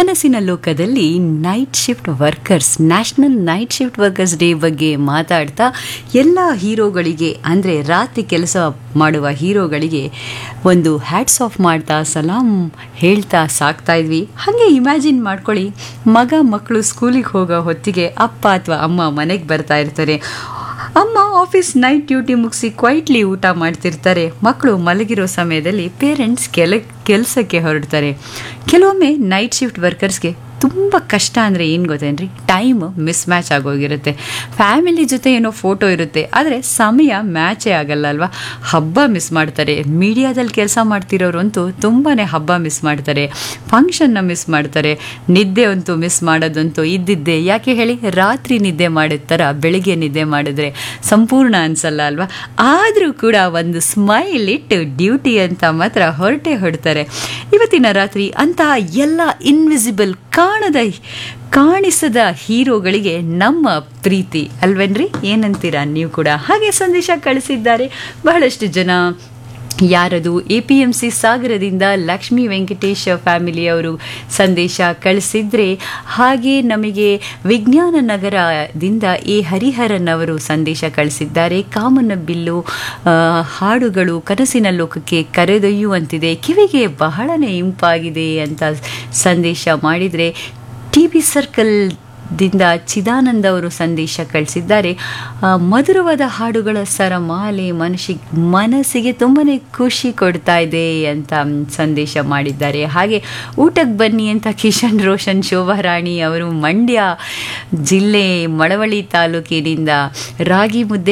ಕನಸಿನ ಲೋಕದಲ್ಲಿ night shift workers national night shift workers day ಬಗ್ಗೆ ಮಾತಾಡ್ತಾ ಎಲ್ಲ ಹೀರೋಗಳಿಗೆ ಅಂದರೆ ರಾತ್ರಿ ಕೆಲಸ ಮಾಡುವ ಹೀರೋಗಳಿಗೆ ಒಂದು ಹ್ಯಾಟ್ಸ್ ಆಫ್ ಮಾಡ್ತಾ ಸಲಾಂ ಹೇಳ್ತಾ ಸಾಕ್ತಾ ಇದ್ವಿ ಹಾಗೆ ಇಮ್ಯಾಜಿನ್ ಮಾಡ್ಕೊಳ್ಳಿ ಮಗ ಮಕ್ಕಳು ಸ್ಕೂಲಿಗೆ ಹೋಗೋ ಹೊತ್ತಿಗೆ ಅಪ್ಪ ಅಥವಾ ಅಮ್ಮ ಮನೆಗೆ ಬರ್ತಾ ಇರ್ತಾರೆ ಅಮ್ಮ ಆಫೀಸ್ ನೈಟ್ ಡ್ಯೂಟಿ ಮುಗಿಸಿ ಕ್ವೈಟ್ಲಿ ಊಟ ಮಾಡ್ತಿರ್ತಾರೆ ಮಕ್ಕಳು ಮಲಗಿರೋ ಸಮಯದಲ್ಲಿ ಪೇರೆಂಟ್ಸ್ ಕೆಲ ಕೆಲಸಕ್ಕೆ ಹೊರಡ್ತಾರೆ ಕೆಲವೊಮ್ಮೆ ನೈಟ್ ಶಿಫ್ಟ್ ವರ್ಕರ್ಸ್ಗೆ ತುಂಬ ಕಷ್ಟ ಅಂದರೆ ಏನು ಗೊತ್ತೇನ್ರಿ ಟೈಮ್ ಮಿಸ್ ಮ್ಯಾಚ್ ಆಗೋಗಿರುತ್ತೆ ಫ್ಯಾಮಿಲಿ ಜೊತೆ ಏನೋ ಫೋಟೋ ಇರುತ್ತೆ ಆದರೆ ಸಮಯ ಮ್ಯಾಚೇ ಆಗಲ್ಲ ಅಲ್ವಾ ಹಬ್ಬ ಮಿಸ್ ಮಾಡ್ತಾರೆ ಮೀಡಿಯಾದಲ್ಲಿ ಕೆಲಸ ಮಾಡ್ತಿರೋರಂತೂ ತುಂಬಾ ಹಬ್ಬ ಮಿಸ್ ಮಾಡ್ತಾರೆ ಫಂಕ್ಷನ್ನ ಮಿಸ್ ಮಾಡ್ತಾರೆ ನಿದ್ದೆ ಅಂತೂ ಮಿಸ್ ಮಾಡೋದಂತೂ ಇದ್ದಿದ್ದೆ ಯಾಕೆ ಹೇಳಿ ರಾತ್ರಿ ನಿದ್ದೆ ಮಾಡಿದ ಥರ ಬೆಳಿಗ್ಗೆ ನಿದ್ದೆ ಮಾಡಿದ್ರೆ ಸಂಪೂರ್ಣ ಅನ್ಸಲ್ಲ ಅಲ್ವಾ ಆದರೂ ಕೂಡ ಒಂದು ಸ್ಮೈಲ್ ಇಟ್ಟು ಡ್ಯೂಟಿ ಅಂತ ಮಾತ್ರ ಹೊರಟೆ ಹೊಡ್ತಾರೆ ಇವತ್ತಿನ ರಾತ್ರಿ ಅಂತಹ ಎಲ್ಲ ಇನ್ವಿಸಿಬಲ್ ಕಾಣದ ಕಾಣಿಸದ ಹೀರೋಗಳಿಗೆ ನಮ್ಮ ಪ್ರೀತಿ ಅಲ್ವೇನ್ರಿ ಏನಂತೀರಾ ನೀವು ಕೂಡ ಹಾಗೆ ಸಂದೇಶ ಕಳಿಸಿದ್ದಾರೆ ಬಹಳಷ್ಟು ಜನ ಯಾರದು ಎ ಪಿ ಎಂ ಸಿ ಸಾಗರದಿಂದ ಲಕ್ಷ್ಮೀ ವೆಂಕಟೇಶ್ ಫ್ಯಾಮಿಲಿಯವರು ಸಂದೇಶ ಕಳಿಸಿದ್ರೆ ಹಾಗೆ ನಮಗೆ ವಿಜ್ಞಾನ ನಗರದಿಂದ ಎ ಹರಿಹರನ್ ಅವರು ಸಂದೇಶ ಕಳಿಸಿದ್ದಾರೆ ಕಾಮನ ಬಿಲ್ಲು ಹಾಡುಗಳು ಕನಸಿನ ಲೋಕಕ್ಕೆ ಕರೆದೊಯ್ಯುವಂತಿದೆ ಕಿವಿಗೆ ಬಹಳನೇ ಇಂಪಾಗಿದೆ ಅಂತ ಸಂದೇಶ ಮಾಡಿದರೆ ಟಿ ವಿ ಸರ್ಕಲ್ ದಿಂದ ಚಿದಾನಂದ ಅವರು ಸಂದೇಶ ಕಳಿಸಿದ್ದಾರೆ ಮಧುರವಾದ ಹಾಡುಗಳ ಸರಮಾಲೆ ಮನಸ್ಸಿ ಮನಸ್ಸಿಗೆ ತುಂಬಾ ಖುಷಿ ಕೊಡ್ತಾ ಇದೆ ಅಂತ ಸಂದೇಶ ಮಾಡಿದ್ದಾರೆ ಹಾಗೆ ಊಟಕ್ಕೆ ಬನ್ನಿ ಅಂತ ಕಿಶನ್ ರೋಷನ್ ಶೋಭಾರಾಣಿ ಅವರು ಮಂಡ್ಯ ಜಿಲ್ಲೆ ಮಳವಳ್ಳಿ ತಾಲೂಕಿನಿಂದ ರಾಗಿ ಮುದ್ದೆ